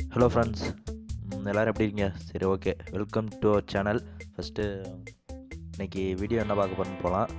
hello friends எல்லோரும் எப்படி இருக்கீங்க சரி okay welcome to our channel first இன்னைக்கு வீடியோ என்ன பார்க்க போகிறோன்னு போகலாம்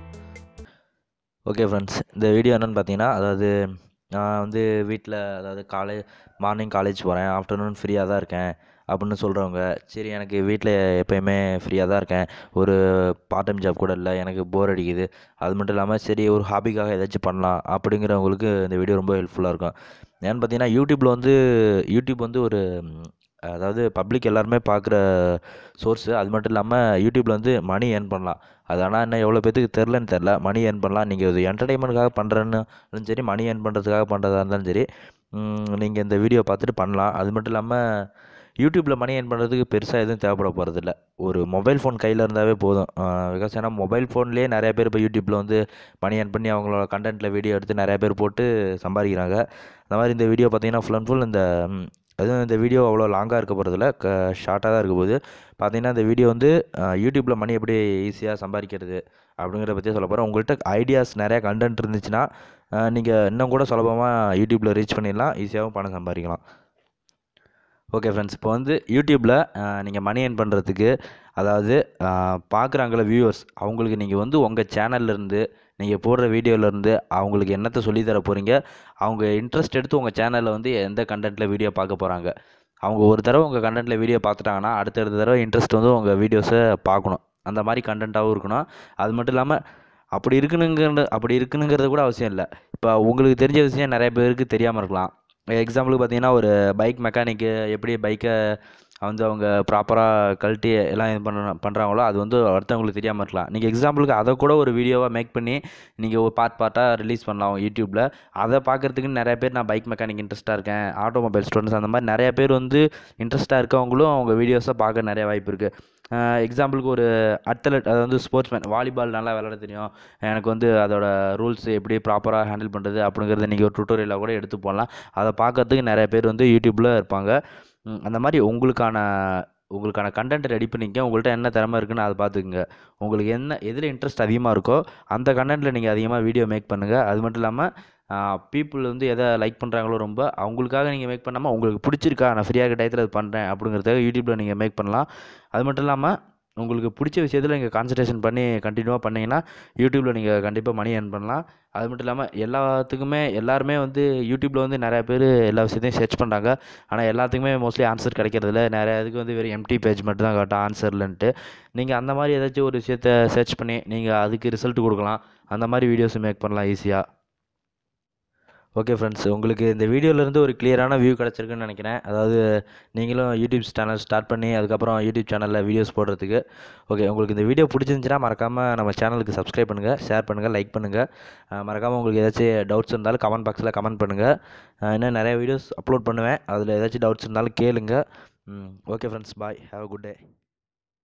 ஓகே ஃப்ரெண்ட்ஸ் இந்த வீடியோ என்னென்னு பார்த்தீங்கன்னா அதாவது நான் வந்து வீட்டில் அதாவது காலேஜ் மார்னிங் காலேஜ் போகிறேன் ஆஃப்டர்நூன் ஃப்ரீயாக தான் இருக்கேன் அப்படின்னு சொல்கிறவங்க சரி எனக்கு வீட்டில் எப்போயுமே ஃப்ரீயாக தான் இருக்கேன் ஒரு பார்ட் டைம் ஜாப் கூட இல்லை எனக்கு போர் அடிக்குது அது மட்டும் இல்லாமல் சரி ஒரு ஹாபிக்காக ஏதாச்சும் பண்ணலாம் அப்படிங்கிறவங்களுக்கு இந்த வீடியோ ரொம்ப ஹெல்ப்ஃபுல்லாக இருக்கும் ஏன்னு பார்த்தீங்கன்னா யூடியூப்பில் வந்து யூடியூப் வந்து ஒரு ம், அதாவது பப்ளிக் எல்லாருமே பார்க்குற சோர்ஸு அது மட்டும் இல்லாமல் யூடியூப்பில் வந்து மணி ஏர்ன் பண்ணலாம் அது ஆனால் என்ன எவ்வளோ பேத்துக்கு தெரிலன்னு தெரில மணி ஏர்ன் பண்ணலாம் நீங்கள் இது என்டர்டைன்மெண்ட்டுக்காக பண்ணுறேன்னு சரி மணி ஏர்ன் பண்ணுறதுக்காக பண்ணுறதா இருந்தாலும் சரி நீங்கள் இந்த வீடியோ பார்த்துட்டு பண்ணலாம் அது மட்டும் இல்லாமல் யூடியூப்பில் மணி ஏர்ன் பண்ணுறதுக்கு பெருசாக எதுவும் தேவைப்பட போகிறதில்ல ஒரு மொபைல் ஃபோன் கையில் இருந்தாவே போதும் பிகாஸ் ஏன்னா மொபைல் ஃபோன்லேயே நிறைய பேர் இப்போ யூடியூப்பில் வந்து மணி ஏர்ன் பண்ணி அவங்களோட கண்டென்ட்டில் வீடியோ எடுத்து நிறைய பேர் போட்டு சம்பாதிக்கிறாங்க அந்த மாதிரி இந்த வீடியோ பார்த்தீங்கன்னா ஃபுல் அண்ட் ஃபுல் இந்த ம், அதுவும் இந்த வீடியோ அவ்வளோ லாங்காக இருக்க போகிறதில்ல க ஷார்ட்டாக தான் இருக்க போகுது பார்த்தீங்கன்னா இந்த வீடியோ வந்து யூடியூப்பில் மணி எப்படி ஈஸியாக சம்பாதிக்கிறது அப்படிங்கிறத பற்றி சொல்ல போகிறேன் உங்கள்கிட்ட ஐடியாஸ் நிறையா கண்டென்ட் இருந்துச்சுன்னா நீங்கள் இன்னும் கூட சுலபமாக யூடியூப்பில் ரீச் பண்ணிடலாம் ஈஸியாகவும் பணம் சம்பாதிக்கலாம் ஓகே ஃப்ரெண்ட்ஸ் இப்போ வந்து யூடியூப்பில் நீங்கள் மணி ஏர்ன் பண்ணுறதுக்கு அதாவது பார்க்குறாங்கள வியூவர்ஸ் அவங்களுக்கு நீங்கள் வந்து உங்கள் சேனல்லேருந்து நீங்கள் போடுற வீடியோலேருந்து அவங்களுக்கு என்னத்தை சொல்லித் தர போகிறீங்க அவங்க இன்ட்ரெஸ்ட் எடுத்து உங்கள் சேனலில் வந்து எந்த கண்டென்ட்டில் வீடியோ பார்க்க போகிறாங்க அவங்க ஒரு தடவை உங்கள் கண்டென்ட்டில் வீடியோ பார்த்துட்டாங்கன்னா அடுத்தடுத்த தடவை இன்ட்ரெஸ்ட் வந்து உங்கள் வீடியோஸை பார்க்கணும் அந்த மாதிரி கண்டென்ட்டாகவும் இருக்கணும் அது மட்டும் இல்லாமல் அப்படி இருக்கணுங்கிற அப்படி இருக்கணுங்கிறது கூட அவசியம் இல்லை இப்போ உங்களுக்கு தெரிஞ்ச விஷயம் நிறைய பேருக்கு தெரியாமல் இருக்கலாம் எக்ஸாம்பிளுக்கு பார்த்தீங்கன்னா ஒரு பைக் மெக்கானிக்கு எப்படி பைக்கை வந்து அவங்க ப்ராப்பராக கழட்டி எல்லாம் இது பண்ண பண்ணுறாங்களோ அது வந்து அடுத்தவங்களுக்கு தெரியாமல் இருக்கலாம் நீங்கள் எக்ஸாம்பிளுக்கு அதை கூட ஒரு வீடியோவாக மேக் பண்ணி நீங்கள் ஒரு பார்ட் பார்ட்டாக ரிலீஸ் பண்ணலாம் யூடியூப்பில் அதை பார்க்குறதுக்கு நிறைய பேர் நான் பைக் மெக்கானிக் இன்ட்ரெஸ்ட்டாக இருக்கேன் ஆட்டோமொபைல் ஸ்டூடெண்ட்ஸ் அந்த மாதிரி நிறைய பேர் வந்து இன்ட்ரெஸ்ட்டாக இருக்கவங்களும் அவங்க வீடியோஸை பார்க்க நிறைய வாய்ப்பு இருக்குது எக்ஸாம்பிளுக்கு ஒரு அத்லட் அது வந்து ஸ்போர்ட்ஸ்மேன் வாலிபால் நல்லா விளையாட தெரியும் எனக்கு வந்து அதோட ரூல்ஸ் எப்படி ப்ராப்பராக ஹேண்டில் பண்ணுறது அப்படிங்கிறத நீங்கள் ஒரு டுட்டோரியலாக கூட எடுத்து போடலாம் அதை பார்க்கறதுக்கு நிறைய பேர் வந்து யூடியூப்பில் இருப்பாங்க ம், அந்த மாதிரி உங்களுக்கான உங்களுக்கான கண்டென்ட் ரெடி பண்ணிக்க உங்கள்கிட்ட என்ன திறமை இருக்குன்னு அதை பார்த்துக்குங்க உங்களுக்கு என்ன எதில் இன்ட்ரெஸ்ட் அதிகமாக இருக்கோ அந்த கண்டென்ட்டில் நீங்கள் அதிகமாக வீடியோ மேக் பண்ணுங்கள் அது மட்டும் இல்லாமல் பீப்புள் வந்து எதை லைக் பண்ணுறாங்களோ ரொம்ப அவங்களுக்காக நீங்கள் மேக் பண்ணாமல் உங்களுக்கு பிடிச்சிருக்கா நான் ஃப்ரீயாக இருக்க டயத்தில் அது பண்ணுறேன் அப்படிங்கிறதுக்காக யூடியூப்பில் நீங்கள் மேக் பண்ணலாம் அது மட்டும் இல்லாமல் உங்களுக்கு பிடிச்ச விஷயத்தில் நீங்கள் கான்சன்ட்ரேஷன் பண்ணி கண்டினியூவாக பண்ணீங்கன்னா யூடியூப்பில் நீங்கள் கண்டிப்பாக மணி earn பண்ணலாம் அது மட்டும் இல்லாமல் எல்லாத்துக்குமே எல்லாருமே வந்து யூடியூப்பில் வந்து நிறைய பேர் எல்லா விஷயத்தையும் சர்ச் பண்ணுறாங்க ஆனால் எல்லாத்துக்குமே மோஸ்ட்லி ஆன்சர் கிடைக்கிறதில்ல நிறைய இதுக்கு வந்து வெறும் எம்டி பேஜ் மட்டும் தான் காட்டும் ஆன்சர்லன்ட்டு நீங்கள் அந்த மாதிரி ஏதாச்சும் ஒரு விஷயத்த சர்ச் பண்ணி நீங்கள் அதுக்கு ரிசல்ட் கொடுக்கலாம் அந்த மாதிரி வீடியோஸ் மேக் பண்ணலாம் ஈஸியாக ஓகே ஃப்ரெண்ட்ஸ் உங்களுக்கு இந்த வீடியோலேருந்து ஒரு கிளியரான வியூ கிடச்சிருக்குன்னு நினைக்கிறேன் அதாவது நீங்களும் யூடியூப் சேனல் ஸ்டார்ட் பண்ணி அதுக்கப்புறம் யூடியூப் சேனலில் வீடியோஸ் போடுறதுக்கு ஓகே உங்களுக்கு இந்த வீடியோ பிடிச்சிருந்துச்சுன்னா மறக்காமல் நம்ம சேனலுக்கு சப்ஸ்கிரைப் பண்ணுங்கள் ஷேர் பண்ணுங்கள் லைக் பண்ணுங்கள் மறக்காமல் உங்களுக்கு ஏதாச்சும் டவுட்ஸ் இருந்தாலும் கமெண்ட் பாக்ஸில் கமெண்ட் பண்ணுங்கள் இன்னும் நிறைய வீடியோஸ் அப்லோட் பண்ணுவேன் அதில் ஏதாச்சும் டவுட்ஸ் இருந்தாலும் கேளுங்க okay friends bye have a good day